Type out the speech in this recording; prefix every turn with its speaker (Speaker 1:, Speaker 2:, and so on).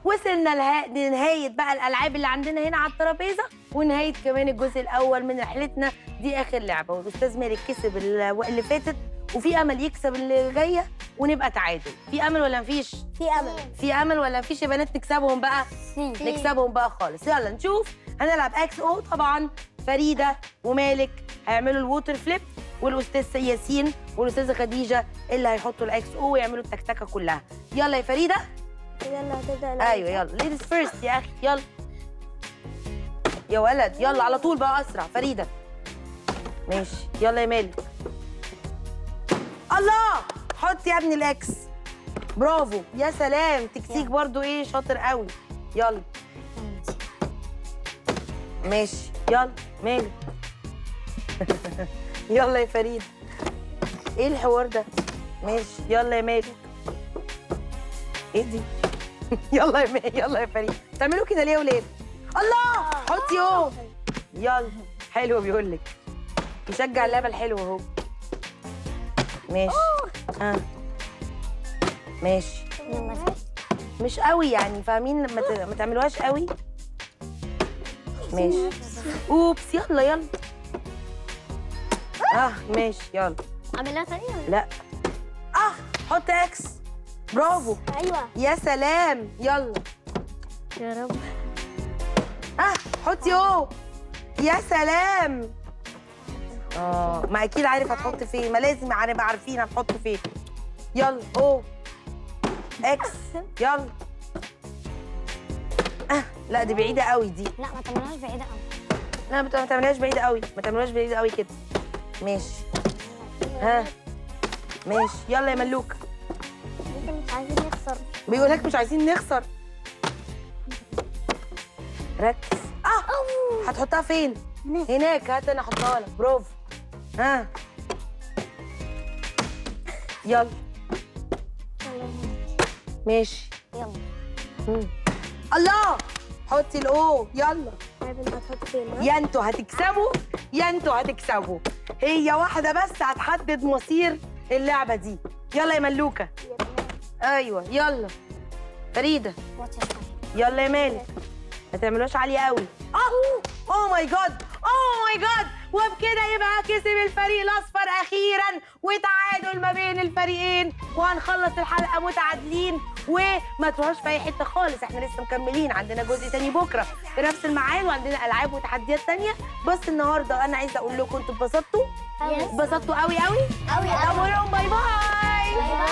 Speaker 1: وصلنا لها- لنهايه بقى الالعاب اللي عندنا هنا على الترابيزه ونهايه كمان الجزء الاول من رحلتنا دي اخر لعبه والاستاذ مالك كسب ال- اللي فاتت وفي امل يكسب اللي جايه ونبقى تعادل في امل ولا مفيش
Speaker 2: في امل
Speaker 1: في امل ولا مفيش يا بنات نكسبهم بقى
Speaker 2: في
Speaker 1: نكسبهم بقى خالص يلا نشوف هنلعب اكس او طبعا فريده ومالك هيعملوا الووتر فليب والاستاذ ياسين والاستاذه خديجه اللي هيحطوا الاكس او ويعملوا التكتكه كلها يلا يا فريده
Speaker 2: يلا هتبدا
Speaker 1: ايوه يلا ليديز فيرست يا اخي يلا يا ولد يلا على طول بقى اسرع فريده ماشي يلا يا مالك الله حط يا ابني الاكس برافو يا سلام تكسيك برضو ايه شاطر قوي يلا ماشي يلا مالك يلا يا فريد ايه الحوار ده ماشي يلا يا مالك ايه دي يلا يا مالك يلا يا فريد بتعملوا كده ليه يا ولاد الله حطي اهو يلا حلو بيقول لك يشجع اللعبه الحلوه اهو ماشي ها ماشي مش قوي يعني فاهمين لما ت- ما تعملوهاش قوي ماشي اوبس يلا يلا اه ماشي يلا
Speaker 2: عملها تاني ولا
Speaker 1: لا اه حط اكس برافو
Speaker 2: ايوه
Speaker 1: يا سلام يلا
Speaker 2: يا رب
Speaker 1: اه حطي اهو يا سلام اه ما اكيد عارف هتحط فين ما لازم نبقى عارفين هتحط فين يلا اوه اكس يلا اه لا دي بعيده قوي دي
Speaker 2: لا ما تعملهاش بعيده قوي
Speaker 1: لا ما ت- ما تعملهاش بعيده قوي ما تعملهاش بعيده قوي كده ماشي ها ماشي يلا يا ملوك
Speaker 2: انت مش عايزين نخسر
Speaker 1: بيقول لك مش عايزين نخسر ركز اه هتحطها فين هناك هات انا احطها لك برافو ها يلا ماشي
Speaker 2: يلا
Speaker 1: مم. الله حطي الاو يلا
Speaker 2: عارف انت هتحط فين
Speaker 1: يا انتوا هتكسبوا يا انتوا هتكسبوا هي واحده بس هتحدد مصير اللعبه دي يلا يا ملوكه ايوه يلا فريده يلا يا مالك ما تعملوش عاليه قوي اه اوه ماي جاد اوه ماي جاد وبكده يبقى كسب الفريق الاصفر اخيرا وتعادل ما بين الفريقين وهنخلص الحلقه متعادلين وما تروحوش في اي حته خالص احنا لسه مكملين عندنا جزء تاني بكره في نفس الميعاد وعندنا العاب وتحديات تانيه بس النهارده انا عايزه اقول لكم انتوا اتبسطتوا
Speaker 2: Yes.
Speaker 1: اتبسطتوا قوي قوي
Speaker 2: قوي
Speaker 1: طب قولوا لهم باي باي